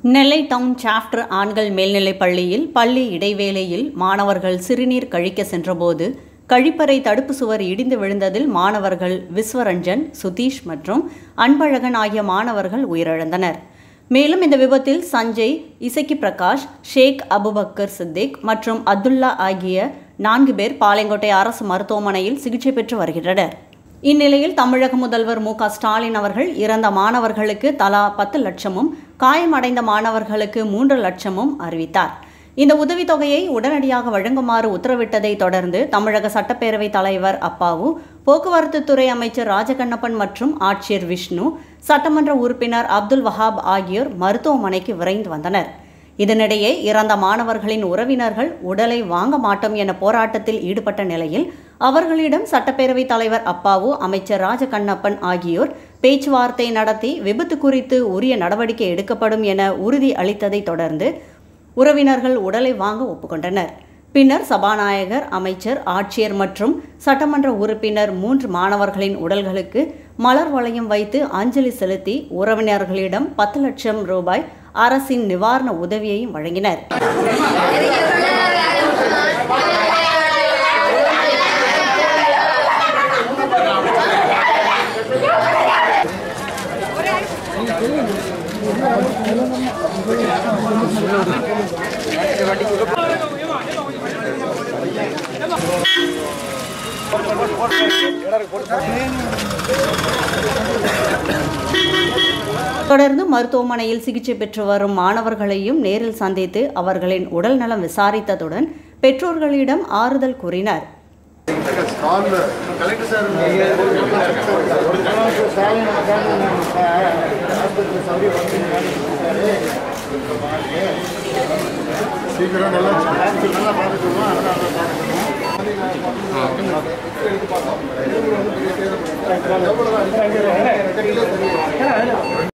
நெல்லை down chapter ஆண்கள் மேல்நிலைப் பள்ளியில் பள்ளி இடைவேளையில் மாணவர்கள் சிறுநீர் கழிக்க சென்றபோது கழிப்பறை தடுப்பு சுவர் இடிந்து விழுந்ததில் மாணவர்கள் விஸ்வரஞ்சன் சுதீஷ் மற்றும் அன்பழகன் ஆகிய மாணவர்கள் உயிரிழந்தனர் மேலும் இந்த விபத்தில் சஞ்சய் இசக்கி பிரகாஷ் ஷேக் அபுபக்கர் சித்திக் மற்றும் அப்துல்லா ஆகிய நான்கு பேர் பாளையங்கோட்டை அரசு மருத்துவமனையில் சிகிச்சை பெற்று வருகின்றனர் இந்நிலையில் தமிழக முதல்வர் மு க ஸ்டாலின் அவர்கள் இறந்த மாணவர்களுக்கு தலா பத்து லட்சமும் காயமடைந்த மாணவர்களுக்கு மூன்று லட்சமும் அறிவித்தார் இந்த உதவித்தொகையை உடனடியாக வழங்குமாறு உத்தரவிட்டதை தொடர்ந்து தமிழக சட்டப்பேரவைத் தலைவர் அப்பாவு போக்குவரத்து துறை அமைச்சர் ராஜகண்ணப்பன் மற்றும் ஆட்சியர் விஷ்ணு சட்டமன்ற உறுப்பினர் அப்துல் வஹாப் ஆகியோர் மருத்துவமனைக்கு விரைந்து வந்தனர் இதனிடையே இறந்த மாணவர்களின் உறவினர்கள் உடலை வாங்க மாட்டோம் என போராட்டத்தில் ஈடுபட்ட நிலையில் அவர்களிடம் சட்டப்பேரவைத் தலைவர் அப்பாவு அமைச்சர் ராஜகண்ணப்பன் ஆகியோர் பேச்சுவார்த்தை நடத்தி விபத்து குறித்து உரிய நடவடிக்கை எடுக்கப்படும் என உறுதி அளித்ததை தொடர்ந்து உறவினர்கள் உடலை வாங்க ஒப்புக்கொண்டனர் பின்னர் சபாநாயகர் அமைச்சர் ஆட்சியர் மற்றும் சட்டமன்ற உறுப்பினர் மூன்று மாணவர்களின் உடல்களுக்கு மலர் வளையம் வைத்து அஞ்சலி செலுத்தி உறவினர்களிடம் பத்து லட்சம் ரூபாய் அரசின் நிவாரண உதவியையும் வழங்கினர் தொடர்ந்து மருத்துவமனையில் சிகிச்சை பெற்று வரும் மாணவர்களையும் நேரில் சந்தித்து அவர்களின் உடல் நலம் விசாரித்ததுடன் பெற்றோர்களிடம் ஆறுதல் கூறினார் சீக்கிரம் நல்லா நல்லா பார்த்துக்கணும் அதனால